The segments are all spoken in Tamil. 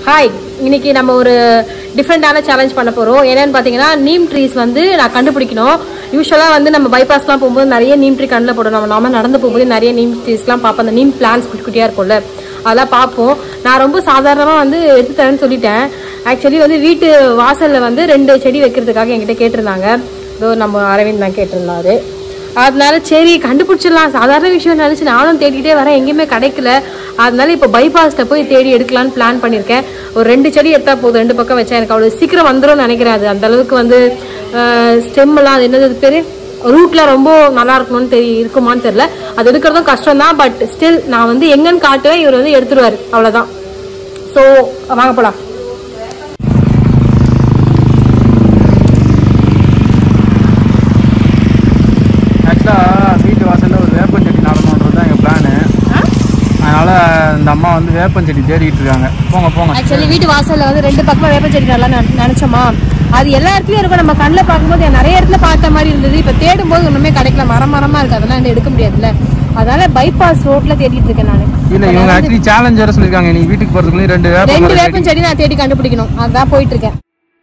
ஹாய் இன்னைக்கு நம்ம ஒரு டிஃப்ரெண்டான சேலஞ்ச் பண்ண போறோம் என்னன்னு பாத்தீங்கன்னா நீம் ட்ரீஸ் வந்து நான் கண்டுபிடிக்கணும் யூஸ்வலா வந்து நம்ம பைபாஸ்லாம் போகும்போது நிறைய நீம் ட்ரீ கண்ணில் போடும் நம்ம நாம நடந்து போகும்போது நிறைய நீம் ட்ரீஸ்லாம் பார்ப்போம் அந்த நீம் பிளான்ஸ் குட்டி குட்டியா இருக்கும்ல அதெல்லாம் பார்ப்போம் நான் ரொம்ப சாதாரணமாக வந்து எடுத்து தரேன்னு சொல்லிட்டேன் ஆக்சுவலி வந்து வீட்டு வாசல்ல வந்து ரெண்டு செடி வைக்கிறதுக்காக என்கிட்ட கேட்டிருந்தாங்க இதோ நம்ம அரவிந்த் தான் கேட்டிருந்தாரு அதனால சரி கண்டுபிடிச்சிடலாம் சாதாரண விஷயம் நினச்சி நானும் தேடிட்டே வரேன் எங்கேயுமே கிடைக்கல அதனால இப்போ பைபாஸில் போய் தேடி எடுக்கலான்னு பிளான் பண்ணியிருக்கேன் ஒரு ரெண்டு செடி எடுத்தா போதும் ரெண்டு பக்கம் வச்சா எனக்கு அவ்வளோ சீக்கிரம் வந்துரும்னு நினைக்கிறேன் அது அந்த அளவுக்கு வந்து ஸ்டெம் எல்லாம் அது என்னது பேர் ரூட்ல ரொம்ப நல்லா இருக்கணும்னு தெரிய இருக்குமான்னு தெரியல அது எடுக்கிறதும் கஷ்டம் தான் பட் ஸ்டில் நான் வந்து எங்கன்னு காட்டுவேன் இவர் வந்து எடுத்துருவாரு அவ்வளோதான் ஸோ வாங்க போலாம் ஆக்சுவலாக வீட்டு வாசலில் ஒரு வேப்பஞ்செடி நடணுன்றது தான் எங்கள் பிளானு அதனால் இந்த அம்மா வந்து வேப்பஞ்செடி தேடிட்டு இருக்காங்க போங்க போங்க ஆக்சுவலி வீட்டு வாசல்ல வந்து ரெண்டு பக்கமா வேப்ப செடி நல்லா ந- நினைச்சோமா அது எல்லா இடத்துலயும் இருக்கும் நம்ம கண்ணில் பார்க்கும்போது நிறைய இடத்துல பார்த்த மாதிரி இருந்தது இப்போ தேடும் போது ஒண்ணுமே கிடைக்கல மரம் மரமா இருக்கு அதெல்லாம் வந்து எடுக்க முடியாதுல்ல அதனால பைபாஸ் ரோட்ல தேடிட்டு இருக்கேன் நான் இல்லை இவங்க ஆக்சுவலி சேலஞ்ச் வேறு சொல்லியிருக்காங்க நீ வீட்டுக்கு போகிறதுக்குள்ளே ரெண்டு வேப்ப ரெண்டு மரம் வேப்பம் செடி நான் தேடி கண்டுபிடிக்கணும் அதான் போயிட்டு இருக்கேன்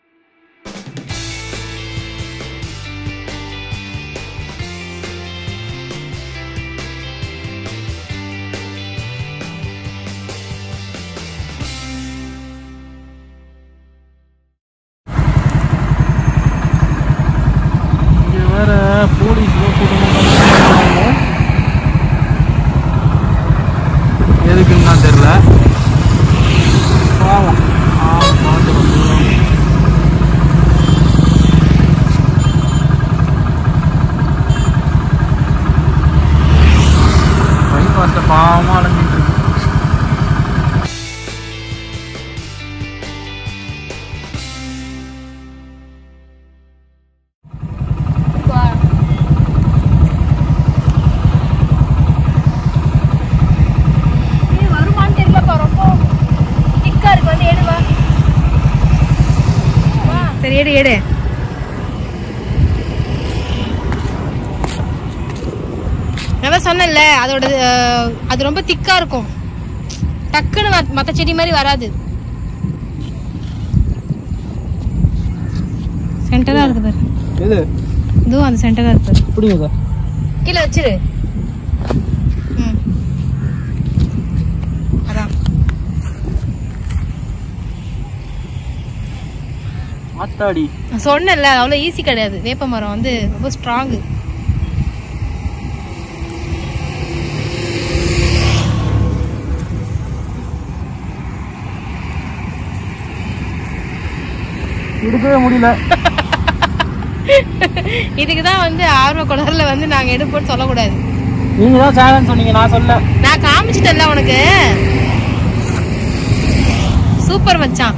இங்கே வேற போலீஸ் எதுக்குன்னு தான் தெரில பாவம் ஆ, பாட்டு வந்துடும். bypass-ல பாவமா அலைஞ்சிட்டு இருக்கு வருமானு தெரியலப்பா ரொம்ப திக்கா இருக்கு வந்து எடுவா சரி எடு எடு நான் சொன்னேன்ல அதோட அஹ், அது ரொம்ப திக்கா இருக்கும் டக்குன்னு மத்- மத்த செடி மாதிரி வராது சென்டரா இருக்கு பாரு எது இதுவும் அந்த சென்டரா இருக்கு பாரு பிடிங்க சார் கீழே வச்சிரு ம் அதான் ஆத்தாடி நான் சொன்னேன்ல அவ்வளோ ஈஸி கிடையாது வேப்ப மரம் வந்து ரொம்ப ஸ்ட்ராங்கு எடுக்கவே முடியல இதுக்கு தான் வந்து ஆர்வ குளர்ல வந்து நாங்க எடுப்போம்னு சொல்லக்கூடாது நீங்க தான் சேலஞ்ச் சொன்னீங்க நான் சொல்ல நான் காமிச்சிட்டேன்ல உனக்கு சூப்பர் மச்சான்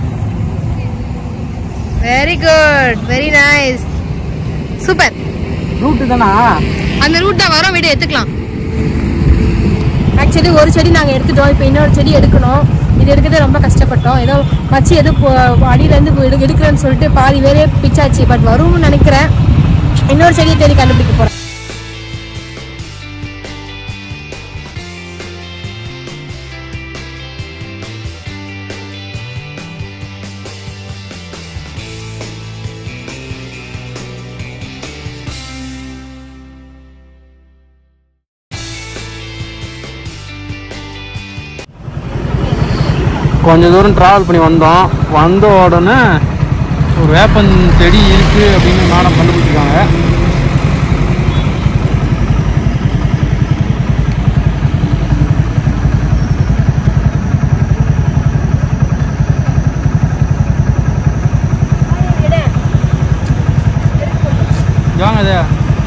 very good very nice super route தானா அந்த ரூட் தான் வரோம் வீடு எடுத்துக்கலாம் ஆக்சுவலி ஒரு செடி நாங்கள் எடுத்துட்டோம் இப்போ இன்னொரு செடி எடுக்கணும் இது எடுக்கிறதே ரொம்ப கஷ்டப்பட்டோம் ஏதோ மச்சி எது அடியிலேருந்து எடு எடுக்கிறேன்னு சொல்லிட்டு பாதி வேறே பிச்சாச்சு பட் வரும்னு நினைக்கிறேன் இன்னொரு செடியை தேடி கண்டுபிடிக்க போகிறேன் கொஞ்ச தூரம் டிராவல் பண்ணி வந்தோம் வந்த உடனே ஒரு வேப்பன் செடி இருக்கு அப்படின்னு மேடம் கண்டுபிடிச்சிருக்காங்க வாங்க அது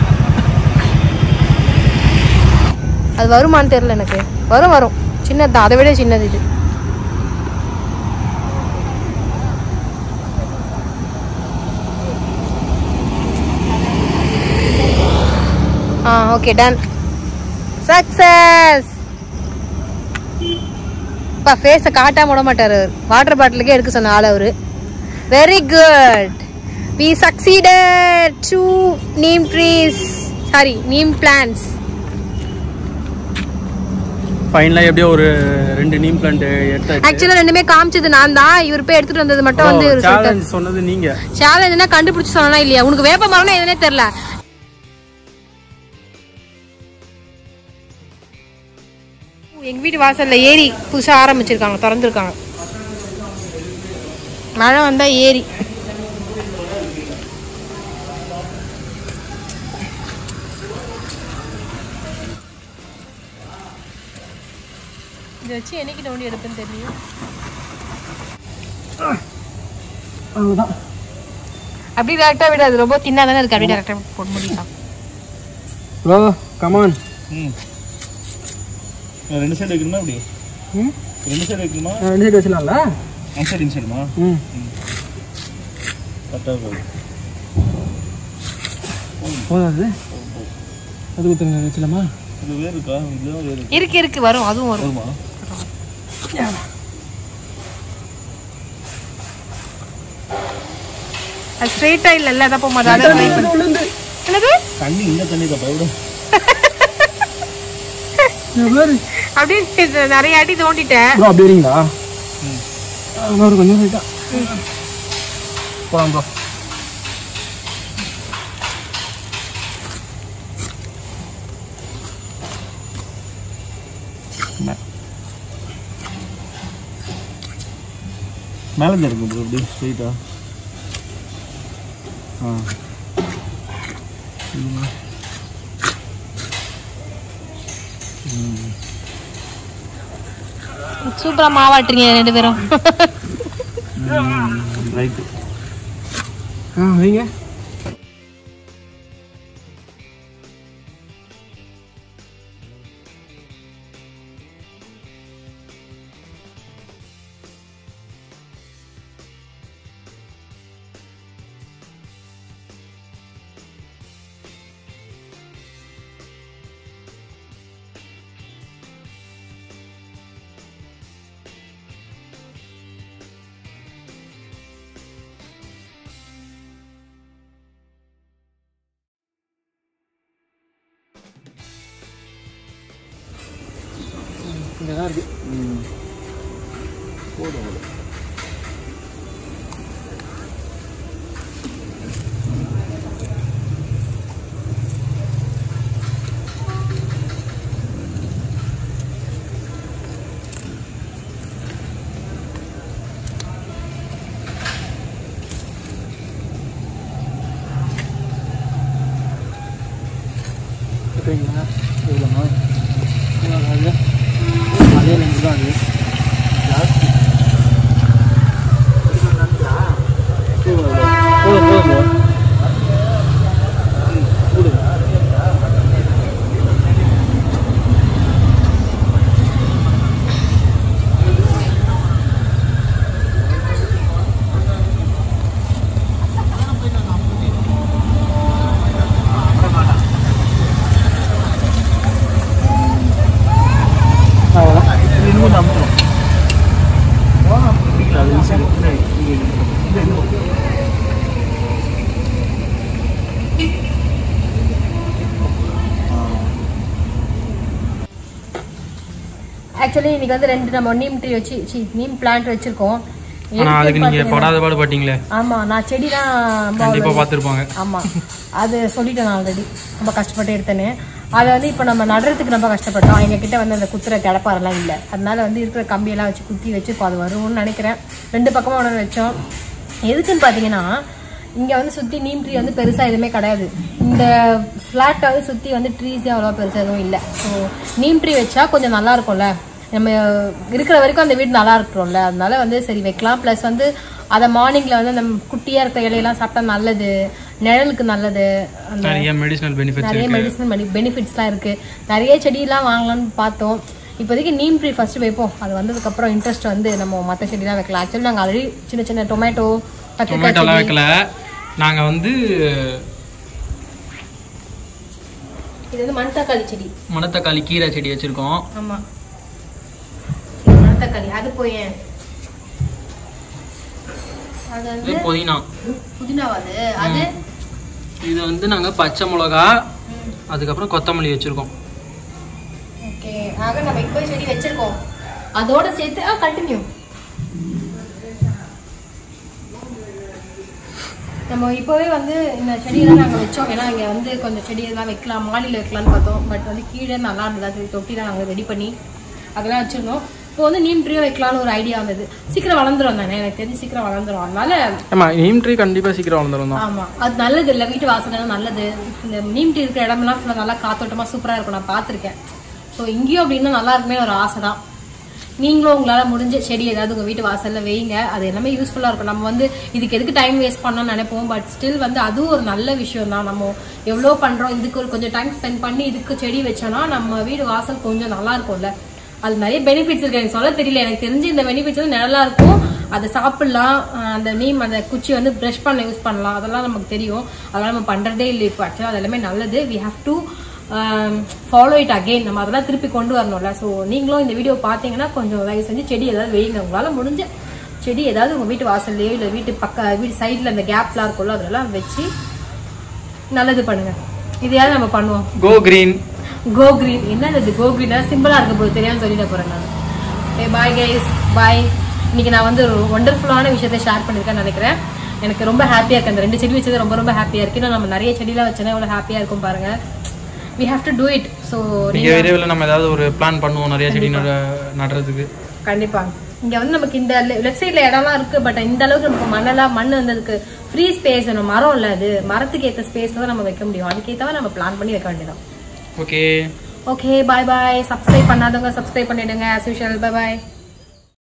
அது வருமான்னு தெரியல எனக்கு வரும் வரும் சின்னது தான் அதை விட சின்னது இது ஆ ஓகே டன் சக்சஸ் அப்பா ஃபேஸை காட்டாம விட மாட்டாரு வாட்டர் பாட்டிலுக்கே எடுக்க சொன்ன ஆள் அவரு very good we succeeded to neem trees sorry neem plants ஃபைனலாக எப்படியோ ஒரு ரெண்டு நீம் பிளான்ட் எடுத்தாச்சு ஆக்சுவலா ரெண்டுமே காமிச்சது நான் தான் இவர் போய் எடுத்துட்டு வந்தது மட்டும் வந்து இவரு சொல்லிட்டாரு. சேலஞ்ச் சொன்னது நீங்க சேலஞ்சுனா கண்டுபிடிச்சு சொன்னா இல்லையா உனக்கு வேப்ப மரம்னா எதுனே தெரியல எங்க வீட்டு வாசல்ல ஏரி புதுசா ஆரம்பிச்சிருக்காங்க திறந்துருக்காங்க மழை வந்தா ஏரி இதை வச்சு என்னைக்கு நோண்டி எடுப்பேன்னு தெரியும் அவ்வளோதான் அப்படி டேரக்டா விடாது ரொம்ப தின்னா தானே இருக்கு அப்படியே டேரக்டா போட முடியும் ப்ரோ கமான் ம் ரெண்டு சைடு வைக்கணுமா அப்படி ம் ரெண்டு சைடு வைக்கணுமா ரெண்டு சைடு வச்சிடலாம்ல ஒன் சைடு இன்சைடுமா ம் கரெக்டாக போகுது போதாது அது கொடுத்துருங்க வச்சிடலாமா இது வேறு இருக்கா இதுதான் வேறு இருக்கு. இருக்கு இருக்கு வரும் அதுவும் வரும் வருமா அது ஸ்ட்ரெயிட்டா இல்ல இல்ல அதான் போக மாட்டாது என்னது தண்ணி இந்த தண்ணி தான் விட அப்படியே இது நிறைய அடி தோண்டிட்டேன் ப்ரோ அப்படி வரீங்களா இன்னொரு கொஞ்சம் ரைட்டா போகலாம் ப்ரோ மேலே தான் இருக்கு ப்ரோ இப்படி ஸ்ட்ரெயிட்டா ஆ சூப்பரா மாவாட்டுறீங்க ரெண்டு பேரும் ரைட்டு ஆ வைங்க இங்கே தான் இருக்கு ஓகேங்களா இவ்வளோமா அது அதே லென்ஸ் தான் அது ஜாஸ்தி போதும் போதும் ப்ரோ அவ்வளோதான் இன்னும் கொஞ்சம் அமுக்கணும் பிடிக்கல அது ஈஸியாக இங்கே இங்கே இங்கே இங்கே ஆக்சுவலி இன்னைக்கு வந்து ரெண்டு நம்ம நீம் ட்ரீ வச்சு சி நீம் பிளான்ட் வச்சிருக்கோம் ஆனால் அதுக்கு எதுக்குன்னு நீங்கள் பாத்தீங்கன்னா- படாத பாடு பட்டீங்களே ஆமா நான் செடி தான் கண்டிப்பாக பார்த்துருப்பாங்க ஆமா அது சொல்லிட்டேன் நான் ஆல்ரெடி ரொம்ப கஷ்டப்பட்டு எடுத்தேன்னு அதை வந்து இப்போ நம்ம நடுறதுக்கு ரொம்ப கஷ்டப்பட்டோம் எங்க கிட்ட வந்து அந்த குத்துற கிடப்பாரெல்லாம் இல்லை அதனால வந்து இருக்கிற கம்பியெல்லாம் வச்சு குத்தி வச்சு இப்போ அது வரும்னு நினைக்கிறேன் ரெண்டு பக்கமும் உணர வச்சோம் எதுக்குன்னு பார்த்தீங்கன்னா இங்க வந்து சுத்தி நீம் ட்ரீ வந்து பெருசா எதுவுமே கிடையாது இந்த ஃபிளாட்டை வந்து சுத்தி வந்து ட்ரீஸே அவ்வளோ பெருசா எதுவும் இல்லை ஸோ நீம் ட்ரீ வச்சா கொஞ்சம் நல்லா இருக்கும்ல நம்ம இருக்கிற வரைக்கும் அந்த வீடு நல்லா இருக்கிறோம்ல அதனால வந்து சரி வைக்கலாம் ப்ளஸ் வந்து அதை மார்னிங்ல வந்து நம்ம குட்டியா இருக்கிற இலையெல்லாம் சாப்பிட்டா நல்லது நிழலுக்கு நல்லது அந்த நிறைய மெடிசனல் பெனிஃபிட்ஸ் நிறைய மெடிசனல் பெனிஃபிட்ஸ்லாம் இருக்கு நிறைய செடியெல்லாம் வாங்கலாம்னு பார்த்தோம் இப்போதைக்கு நீம் ட்ரீ ஃபர்ஸ்ட் வைப்போம் அது வந்ததுக்கப்புறம் இன்ட்ரெஸ்ட் வந்து நம்ம மற்ற செடிலாம் வைக்கலாம் ஆக்சுவலி நாங்கள் ஆல்ரெடி சின்ன சின்ன டொமேட்டோ கத்திரிக்காய் டொமேட்டோலாம் செடி வைக்கல நாங்கள் வந்து இது வந்து மணத்தக்காளி செடி மணத்தக்காளி கீரை செடி வச்சுருக்கோம் ஆமா இது மணத்தக்காளி அது போய் அது வந்து இது புதினா புதினாவா அது அது இது வந்து நாங்கள் பச்சை மிளகா அதுக்கப்புறம் கொத்தமல்லி வச்சுருக்கோம் ஓகே ஆக நம்ம இப்போ செடி வச்சிருக்கோம் அதோட சேர்த்து ஆ கண்டினியூ நம்ம இப்போவே வந்து இந்த செடியெல்லாம் நாங்கள் வச்சோம் ஏன்னா இங்கே வந்து கொஞ்சம் செடியெல்லாம் வைக்கலாம் மாடியில் வைக்கலாம்னு பார்த்தோம் பட் வந்து கீழே நல்லா இருந்தது அது தொட்டிலாம் நாங்கள் ரெடி பண்ணி அதெல்லாம் வச்சிருந்தோம் இப்போ வந்து நீம் ட்ரீயும் வைக்கலாம்னு ஒரு ஐடியா வந்தது சீக்கிரம் வளர்ந்துரும் தானே எனக்கு தெரிஞ்சு சீக்கிரம் வளர்ந்துரும் அதனால ஆமா நீம் ட்ரீ கண்டிப்பா சீக்கிரம் வளர்ந்துரும் தான் ஆமா அது நல்லது இல்ல வீட்டு வாசல்ல நல்லது இந்த நீம் டீ இருக்கிற இடமெல்லாம் ஃபுல்லா நல்லா காத்தோட்டமா சூப்பரா இருக்கும் நான் பார்த்திருக்கேன் ஸோ இங்கேயும் அப்படின்னா நல்லா இருக்குமே ஒரு ஆசை தான் நீங்களும் உங்களால முடிஞ்ச செடி ஏதாவது உங்க வீட்டு வாசல்ல வைங்க அது எல்லாமே யூஸ்ஃபுல்லா இருக்கும் நம்ம வந்து இதுக்கு எதுக்கு டைம் வேஸ்ட் பண்ணோம்னு நினைப்போம் பட் ஸ்டில் வந்து அதுவும் ஒரு நல்ல விஷயம் தான் நம்ம எவ்வளோ பண்றோம் இதுக்கு ஒரு கொஞ்சம் டைம் ஸ்பெண்ட் பண்ணி இதுக்கு செடி வச்சோம்னா நம்ம வீடு வாசல் கொஞ்சம் நல்லா இருக்கும்ல அது நிறைய பெனிஃபிட்ஸ் இருக்கு எனக்கு சொல்ல தெரியல எனக்கு தெரிஞ்சு இந்த பெனிஃபிட்ஸ் வந்து நிழலா இருக்கும் அதை சாப்பிடலாம் அஹ் அந்த நீம் அந்த குச்சி வந்து ப்ரஷ் பண்ண யூஸ் பண்ணலாம் அதெல்லாம் நமக்கு தெரியும் அதெல்லாம் நம்ம பண்றதே இல்லை இப்போ ஆக்சுவலாக அது எல்லாமே நல்லது we have to follow it again நம்ம அதெல்லாம் திருப்பி கொண்டு வரணும்ல ஸோ நீங்களும் இந்த வீடியோ பார்த்தீங்கன்னா கொஞ்சம் தயவு செஞ்சு செடி ஏதாவது வைங்க உங்களால முடிஞ்ச செடி ஏதாவது உங்க வீட்டு வாசல்லையோ இல்லை வீட்டு பக்க வீட்டு சைடில் அந்த கேப்லாம் இருக்கும்ல அதெல்லாம் வச்சு நல்லது பண்ணுங்க இதையாவது நம்ம பண்ணுவோம் கோ கிரீன் கோ கிரீன் என்ன இது கோ கிரீனா சிம்பிளா இருக்க போது தெரியாம சொல்லிட போறேன் நான் ஓகே பாய் கைஸ் பாய் இன்னைக்கு நான் வந்து ஒரு ஒண்டர்ஃபுல்லான விஷயத்தை ஷேர் பண்ணிருக்கேன்னு நினைக்கிறேன் எனக்கு ரொம்ப ஹாப்பியா இருக்கு அந்த ரெண்டு செடி வச்சது ரொம்ப ரொம்ப ஹாப்பியா இருக்கு இன்னும் நம்ம நிறைய செடிலாம் வச்சோன்னா எவ்வளவு ஹாப்பியா இருக்கும் பாருங்க we have to do it so மிக விரைவில் நம்ம ஏதாவது ஒரு பிளான் பண்ணுவோம் நிறைய செடி நட- நடுறதுக்கு கண்டிப்பா இங்க வந்து நமக்கு இந்த லெஃப்ட் சைட்ல இடம்லாம் இருக்கு பட் இந்த அளவுக்கு நமக்கு மண்ணெல்லாம் மண் வந்ததுக்கு ஃப்ரீ ஸ்பேஸ் வேணும் மரம் இல்ல அது மரத்துக்கு ஏத்த ஸ்பேஸ்ல தான் நம்ம வைக்க முடியும் அதுக்கேத்தவா நம்ம பிளான் பண்ணி வைக்க வேண்டியதான் okay okay bye bye subscribe பண்ணாதவங்க சப்ஸ்கிரைப் பண்ணிடுங்க as usual bye பாய்